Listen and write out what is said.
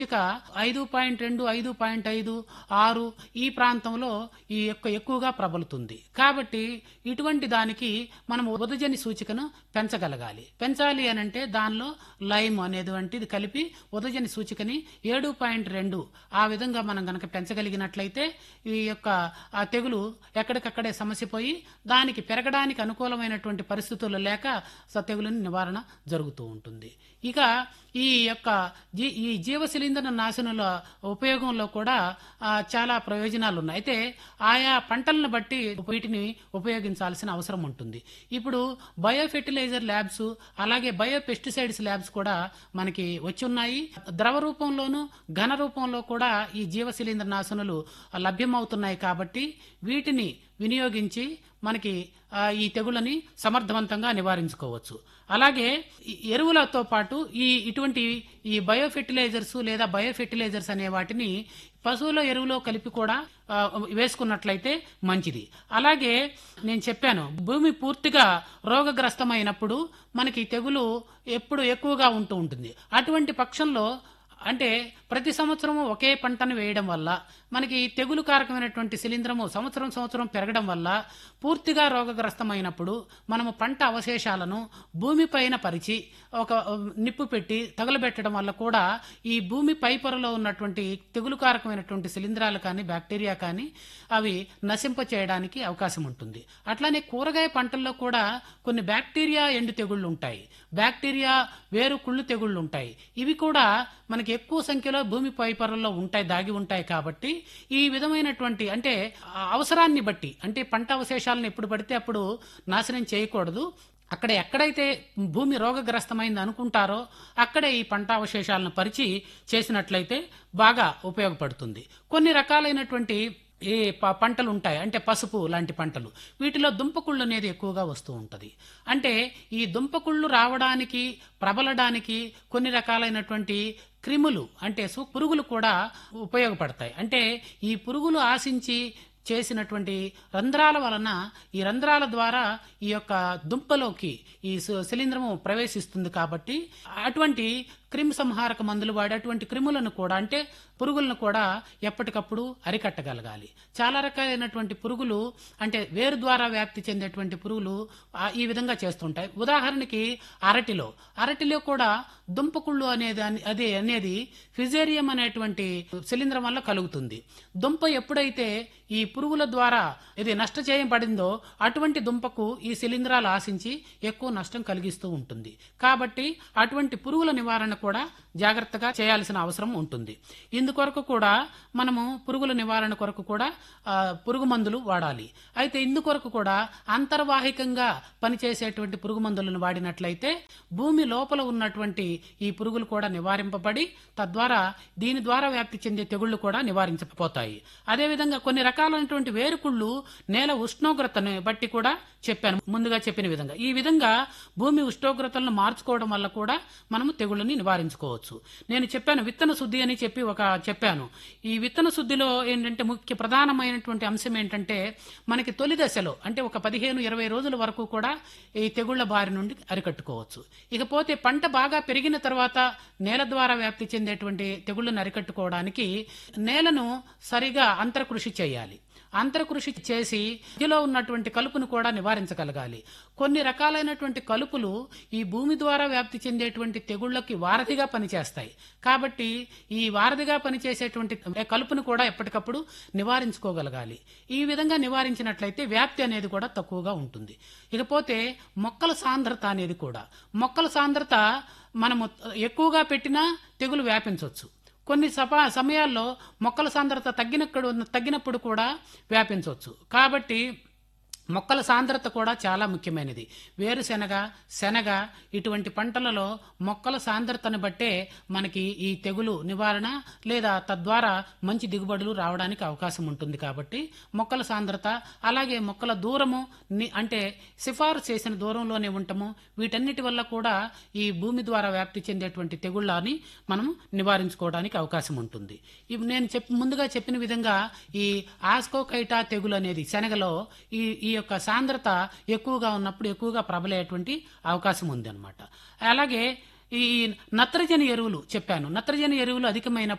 ఇక ఐదు పాయింట్ రెండు ఐదు పాయింట్ ఐదు ఆరు ఈ ప్రాంతంలో ఈ యొక్క ఎక్కువగా ప్రబలుతుంది కాబట్టి ఇటువంటి దానికి మనం ఉదజని సూచికను పెంచగలగాలి పెంచాలి అని అంటే దానిలో లైమ్ అనేటువంటిది కలిపి ఉదజని సూచికని ఏడు పాయింట్ రెండు ఆ విధంగా మనం గనక పెంచగలిగినట్లయితే ఈ యొక్క ఆ తెగులు ఎక్కడికక్కడే సమస్యపోయి దానికి పెరగడానికి అనుకూలమైనటువంటి పరిస్థితులు లేక స- తెగులుని నివారణ జరుగుతూ ఉంటుంది ఇక ఈ యొక్క జీ ఈ జీవ శిలీంద్ర నాశనుల ఉపయోగంలో కూడా ఆ, చాలా ప్రయోజనాలు ఉన్నాయి అయితే ఆయా పంటలను బట్టి వీటిని ఉపయోగించాల్సిన అవసరం ఉంటుంది ఇప్పుడు బయో ఫెర్టిలైజర్ ల్యాబ్స్ అలాగే బయో పెస్టిసైడ్స్ ల్యాబ్స్ కూడా మనకి వచ్చి ఉన్నాయి ద్రవ రూపంలోను ఘన రూపంలో కూడా ఈ జీవ శిలీంద్ర నాశనులు లభ్యమవుతున్నాయి కాబట్టి వీటిని వినియోగించి మనకి ఆ, ఈ తెగుళ్ళని సమర్థవంతంగా నివారించుకోవచ్చు అలాగే ఈ ఎరువులతో పాటు ఈ ఇటువంటి ఈ బయో ఫెర్టిలైజర్స్ లేదా బయో ఫెర్టిలైజర్స్ అనే వాటిని పశువుల ఎరువులో కలిపి కూడా ఆ, వేసుకున్నట్లయితే మంచిది అలాగే నేను చెప్పాను భూమి పూర్తిగా రోగగ్రస్తమైనప్పుడు మనకి తెగులు ఎప్పుడు ఎక్కువగా ఉంటూ ఉంటుంది అటువంటి పక్షంలో అంటే ప్రతి సంవత్సరము ఒకే పంటను వేయడం వల్ల మనకి తెగులు కారకమైనటువంటి శిలీంధ్రము సంవత్సరం సంవత్సరం పెరగడం వల్ల పూర్తిగా రోగగ్రస్తమైనప్పుడు మనము పంట అవశేషాలను భూమిపైన పరిచి ఒక ఉమ్, నిప్పు పెట్టి తగలబెట్టడం వల్ల కూడా ఈ భూమి పై పొరలో ఉన్నటువంటి తెగులు కారకమైనటువంటి శిలీంధ్రాలు కానీ బ్యాక్టీరియా కానీ అవి నశింప చేయడానికి అవకాశం ఉంటుంది అట్లానే కూరగాయ పంటల్లో కూడా కొన్ని బ్యాక్టీరియా ఎండు తెగుళ్ళు ఉంటాయి బ్యాక్టీరియా వేరు కుళ్ళు తెగుళ్ళు ఉంటాయి ఇవి కూడా మనకి ఎక్కువ సంఖ్యలో భూమి పై పొరల్లో ఉంటాయి దాగి ఉంటాయి కాబట్టి ఈ విధమైనటువంటి అంటే ఆ అవసరాన్ని బట్టి అంటే పంట అవశేషాలను ఎప్పుడు పడితే అప్పుడు నాశనం చేయకూడదు అక్కడ ఎక్కడైతే భూమి రోగగ్రస్తమైంది అనుకుంటారో అక్కడే ఈ పంట అవశేషాలను పరిచి చేసినట్లయితే బాగా ఉపయోగపడుతుంది కొన్ని రకాలైనటువంటి ఈ ప- పంటలు ఉంటాయి అంటే పసుపు లాంటి పంటలు వీటిలో దుంపకుళ్ళు అనేది ఎక్కువగా వస్తూ ఉంటుంది అంటే ఈ దుంపకుళ్ళు రావడానికి ప్రబలడానికి కొన్ని రకాలైనటువంటి క్రిములు అంటే సు పురుగులు కూడా ఉపయోగపడతాయి అంటే ఈ పురుగులు ఆశించి చేసినటువంటి రంధ్రాల వలన ఈ రంధ్రాల ద్వారా ఈ యొక్క దుంపలోకి ఈ సు- శిలీంధ్రము ప్రవేశిస్తుంది కాబట్టి అటువంటి క్రిమి సంహారక మందులు వాడి అటువంటి క్రిములను కూడా అంటే పురుగులను కూడా ఎప్పటికప్పుడు అరికట్టగలగాలి చాలా రకాలైనటువంటి పురుగులు అంటే వేరు ద్వారా వ్యాప్తి చెందేటువంటి పురుగులు ఆ, ఈ విధంగా చేస్తుంటాయి ఉదాహరణకి అరటిలో అరటిలో కూడా దుంపకుళ్ళు అనేది అని- అది అనేది ఫిజేరియం అనేటువంటి శిలీంధ్రం వల్ల కలుగుతుంది దుంప ఎప్పుడైతే ఈ పురుగుల ద్వారా ఇది నష్ట చేయబడిందో అటువంటి దుంపకు ఈ శిలీంధ్రాలు ఆశించి ఎక్కువ నష్టం కలిగిస్తూ ఉంటుంది కాబట్టి అటువంటి పురుగుల నివారణ కూడా జాగ్రత్తగా చేయాల్సిన అవసరం ఉంటుంది ఇందుకొరకు కూడా మనము పురుగుల నివారణ కొరకు కూడా ఆ, పురుగు మందులు వాడాలి అయితే ఇందుకొరకు కూడా అంతర్వాహికంగా పనిచేసేటువంటి పురుగు మందులను వాడినట్లయితే భూమి లోపల ఉన్నటువంటి ఈ పురుగులు కూడా నివారింపబడి తద్వారా దీని ద్వారా వ్యాప్తి చెందే తెగుళ్లు కూడా నివారించకపోతాయి అదేవిధంగా కొన్ని రకాలైనటువంటి వేరుకుళ్ళు నేల ఉష్ణోగ్రతను బట్టి కూడా చెప్పాను ముందుగా చెప్పిన విధంగా ఈ విధంగా భూమి ఉష్ణోగ్రతలను మార్చుకోవడం వల్ల కూడా మనము తెగుళ్ళని నివారించుకోవచ్చు నేను చెప్పాను విత్తన శుద్ధి అని చెప్పి ఒక చెప్పాను ఈ విత్తన శుద్ధిలో ఏంటంటే ముఖ్య ప్రధానమైనటువంటి అంశం ఏంటంటే మనకి తొలి దశలో అంటే ఒక పదిహేను ఇరవై రోజుల వరకు కూడా ఈ తెగుళ్ల బారి నుండి అరికట్టుకోవచ్చు ఇకపోతే పంట బాగా పెరిగిన తర్వాత నేల ద్వారా వ్యాప్తి చెందేటువంటి తెగుళ్లను అరికట్టుకోవడానికి నేలను సరిగా అంతర్కృషి చేయాలి అంతర్కృషి చేసి మధ్యలో ఉన్నటువంటి కలుపును కూడా నివారించగలగాలి కొన్ని రకాలైనటువంటి కలుపులు ఈ భూమి ద్వారా వ్యాప్తి చెందేటువంటి తెగుళ్ళకి వారధిగా పనిచేస్తాయి కాబట్టి ఈ వారధిగా పనిచేసేటువంటి కలుపును కూడా ఎప్పటికప్పుడు నివారించుకోగలగాలి ఈ విధంగా నివారించినట్లయితే వ్యాప్తి అనేది కూడా తక్కువగా ఉంటుంది ఇకపోతే మొక్కల సాంద్రత అనేది కూడా మొక్కల సాంద్రత మనము ఎక్కువగా పెట్టినా తెగులు వ్యాపించవచ్చు కొన్ని సపా సమయాల్లో మొక్కల సాంద్రత తగ్గినప్పుడు తగ్గినప్పుడు కూడా వ్యాపించవచ్చు కాబట్టి మొక్కల సాంద్రత కూడా చాలా ముఖ్యమైనది వేరుశెనగ శనగ ఇటువంటి పంటలలో మొక్కల సాంద్రతను బట్టే మనకి ఈ తెగులు నివారణ లేదా తద్వారా మంచి దిగుబడులు రావడానికి అవకాశం ఉంటుంది కాబట్టి మొక్కల సాంద్రత అలాగే మొక్కల దూరము ని- అంటే సిఫారసు చేసిన దూరంలోనే ఉండటము వీటన్నిటి వల్ల కూడా ఈ భూమి ద్వారా వ్యాప్తి చెందేటువంటి తెగుళ్ళని మనం నివారించుకోవడానికి అవకాశం ఉంటుంది ఇవి నేను చెప్ ముందుగా చెప్పిన విధంగా ఈ ఆస్కోకైటా తెగులు అనేది శనగలో ఈ ఈ యొక్క సాంద్రత ఎక్కువగా ఉన్నప్పుడు ఎక్కువగా ప్రబలేటువంటి అవకాశం ఉంది అనమాట అలాగే ఈ నత్రజని ఎరువులు చెప్పాను నత్రజని ఎరువులు అధికమైన